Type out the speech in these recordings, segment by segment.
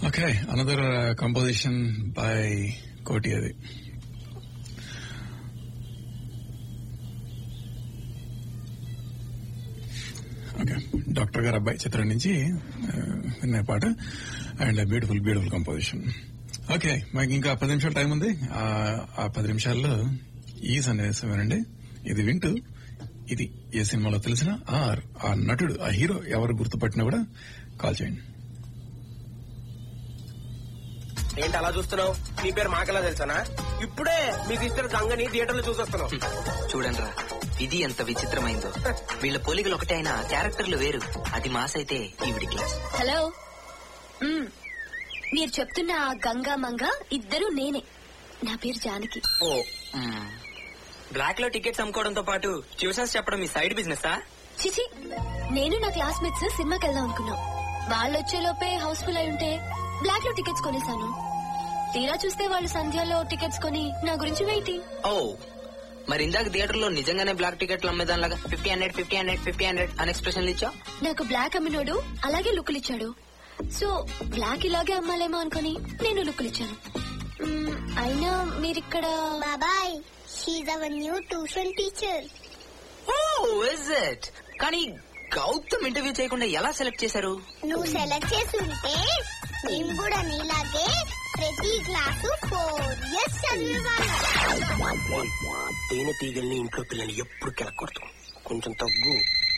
Okay another composition by కోటి అది okay doctor గారు అబ్బాయి చిత్రం నుంచి ఆ, విన్న పాట and beautiful beautiful composition okay మాకు ఇంకా పది నిమిషాలు టైం ఉంది ఆ, ఆ పది నిమిషాల్లో ఈ సన్నివేశం వినండి ఇది వింటూ ఇది ఏ సినిమాలో తెలిసిన ఆర్ ఆ నటుడు ఆ హీరో ఎవరు గుర్తుపట్టినా కూడా కాల్ చేయండి ఏంటి అలా చూస్తున్నావు నీ పేరు మాకెలా తెలుసానా ఇప్పుడే మీ సిస్టర్ గంగని థియేటర్ లో చూసొస్తున్నావు చూడండిరా విధి ఎంత విచిత్రమైందో వీళ్ళ పోలికలు ఒకటే అయినా క్యారెక్టర్లు వేరు అది మాస్ అయితే ఈవిడి క్లాస్ హలో మ్మ్. మీరు చెప్తున్న ఆ గంగా మంగ ఇద్దరు నేనే నా పేరు జానకి ఓ బ్లాక్ లో టికెట్స్ అమ్ముకోవడంతో పాటు ట్యూషన్స్ చెప్పడం మీ సైడ్ బిజినెస్ చిచి నేను నా క్లాస్మేట్స్ సినిమాకి వెళ్దాం అనుకున్నాం వాళ్ళు వచ్చేలోపే హౌస్ఫుల్ అయి ఉంటే బ్లాక్ లో టికెట్స్ కొనేసాను తీరా చూస్తే వాళ్ళు సంధ్యలో టికెట్స్ కొని నా గురించి వెయిటింగ్ ఓ మరి ఇందాక థియేటర్ లో నిజంగానే బ్లాక్ టికెట్లు అమ్మేదానిలాగా fifty hundred fifty hundred fifty hundred అని ఎక్స్ప్రెషన్లు ఇచ్చావు నాకు బ్లాక్ అమ్మినోడు అలాగే లుక్కులు ఇచ్చాడు సో బ్లాక్ ఇలాగే అమ్మాలేమో అనుకుని నేను లుక్కులు ఇచ్చాను మ్మ్, అయినా మీరిక్కడ బాబాయ్ she's our new tuition teacher oh is it కానీ గౌతమ్ ఇంటర్వ్యూ చేయకుండా ఎలా సెలెక్ట్ చేశారు నువ్వు సెలెక్ట్ చేసి ఉంటే నేను కూడా నీలాగే ప్రతి క్లాసు ఫోర్ ఇయర్స్ చదివేవాళ్ళం తేనె తీగల్ని ఇంట్లో పిల్లని ఎప్పుడు కెలకూడదు కొంచెం తగ్గు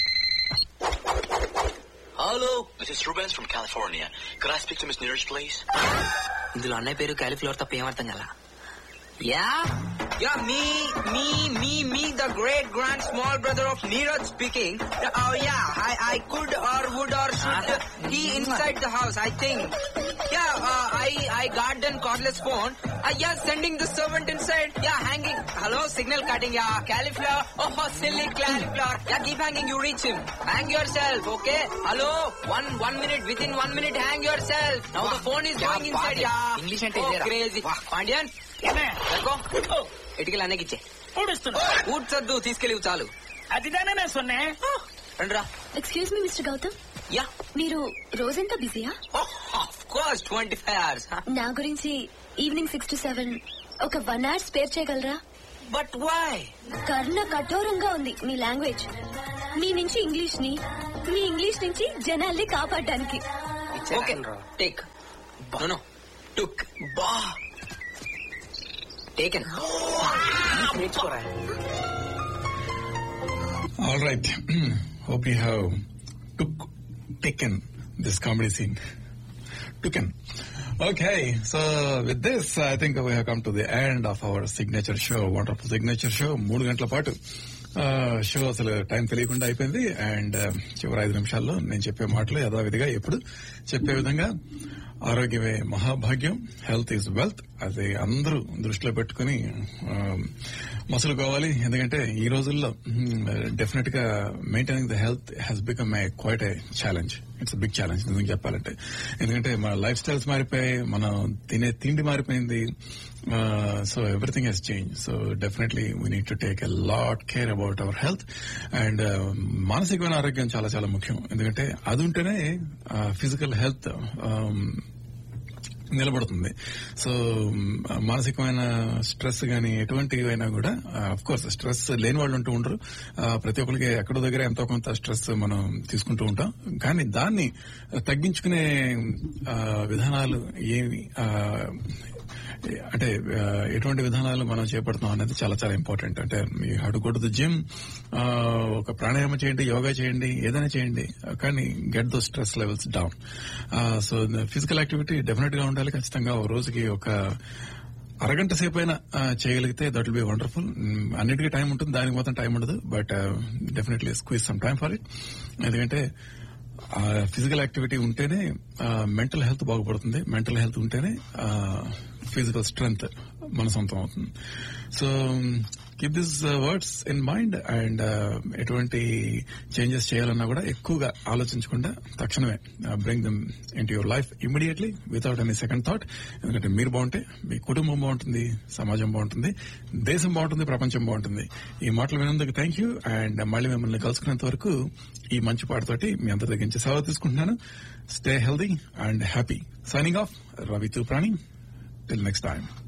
Hello, this is Rubens from California. Could I speak to Miss Neeraj, please? ఇందులో అన్నయ్య పేరు కాలిఫ్లవర్ తప్ప ఏమర్థం కదా yeah yeah me me me me the great grand small brother of Neeraj speaking yeah I I could or would or should be inside the house I think yeah I I got then cordless phone yeah sending the servant inside yeah hanging hello signal cutting yeah cauliflower ఓహో silly cauliflower yeah keep hanging you reach him hang yourself okay hello one one minute with in one minute hang yourself now the phone is going inside yeah English అంటే crazy Pandian ఇటుకలు అన్నకిచ్చే ఊడ్చొద్దు తీసుకెళ్ళి చాలు அதுதானே நான் சொன்னேன் రండిరా excuse me mister Gautam yeah మీరు రోజంతా బిజీయా of course twenty five hours నా గురించి ఈవినింగ్ సిక్స్ టు సెవెన్ ఒక వన్ అవర్ స్పేర్ చేయగలరా బట్ వై కర్ణ కఠోరంగా ఉంది మీ లాంగ్వేజ్ మీ నుంచి ఇంగ్లీష్ ని మీ ఇంగ్లీష్ నుంచి జనాల్ని కాపాడడానికి ఓకే టేక్ నో టుక్ బా టేకెన్ నేర్చుకోరా All right. Hope you have took taken this comedy scene. Taken. Okay, so with this, I think we have come to the end of our signature show. Wonderful signature show. మూడు గంటల పాటు show అసలు time తెలియకుండా అయిపోయింది and చివరి ఐదు నిమిషాల్లో నేను చెప్పే మాటలు యథావిధిగా ఎప్పుడు చెప్పే విధంగా ఆరోగ్యమే మహాభాగ్యం హెల్త్ ఈజ్ వెల్త్ అది అందరూ దృష్టిలో పెట్టుకుని ఆ, మసులుకోవాలి ఎందుకంటే ఈ రోజుల్లో డెఫినెట్ గా maintaining the health has become a quite a challenge it's big challenge నిజంగా చెప్పాలంటే ఎందుకంటే మన లైఫ్ స్టైల్స్ మారిపోయాయి మనం తినే తిండి మారిపోయింది so everything has change so definitely we need to take a lot care about our health and మానసికమైన ఆరోగ్యం చాలా చాలా ముఖ్యం ఎందుకంటే అది ఉంటేనే ఫిజికల్ హెల్త్ నిలబడుతుంది సో మ్, మానసికమైన స్ట్రెస్ గాని ఎటువంటివి అయినా కూడా అఫ్ కోర్స్ స్ట్రెస్ లేని వాళ్ళు ఉంటూ ఉండరు ఆ, ప్రతి ఒక్కరికి ఎక్కడో దగ్గర ఎంతో కొంత స్ట్రెస్ మనం తీసుకుంటూ ఉంటాం కానీ దాన్ని తగ్గించుకునే ఆ, విధానాలు ఏమి ఆ, అంటే ఆ, ఎటువంటి విధానాలు మనం చేపడుతున్నాం అనేది చాలా చాలా ఇంపార్టెంట్ అంటే మీ how go to the gym ఒక ప్రాణాయామం చేయండి యోగా చేయండి ఏదైనా చేయండి కానీ get those stress levels down so physical activity definite గా ఉండాలి ఖచ్చితంగా ఓ రోజుకి ఒక అరగంట సేపు అయినా ఆ, చేయగలిగితే దట్ విల్ బి వండర్ఫుల్ అన్నిటికీ టైం ఉంటుంది దానికి మాత్రం టైం ఉండదు but definitely squeeze some time for it ఎందుకంటే ఫిజికల్ యాక్టివిటీ ఉంటేనే మెంటల్ హెల్త్ బాగుపడుతుంది మెంటల్ హెల్త్ ఉంటేనే ఫిజికల్ స్ట్రెంగ్త్ మన సొంతం అవుతుంది so keep this words in mind and ఎటువంటి చేంజెస్ చేయాలన్నా కూడా ఎక్కువగా ఆలోచించకుండా తక్షణమే bring them in your life immediately without any second thought ఎందుకంటే మీరు బాగుంటే మీ కుటుంబం బాగుంటుంది సమాజం బాగుంటుంది దేశం బాగుంటుంది ప్రపంచం బాగుంటుంది ఈ మాటలు వినందుకు థ్యాంక్ యూ అండ్ మళ్ళీ మిమ్మల్ని కలుసుకునేంత వరకు ఈ మంచి పాటతోటి మీ అందరి దగ్గర నుంచి సెలవు తీసుకుంటున్నాను stay healthy and happy signing off Ravi తూ ప్రాణి టిల్ నెక్స్ట్ టైం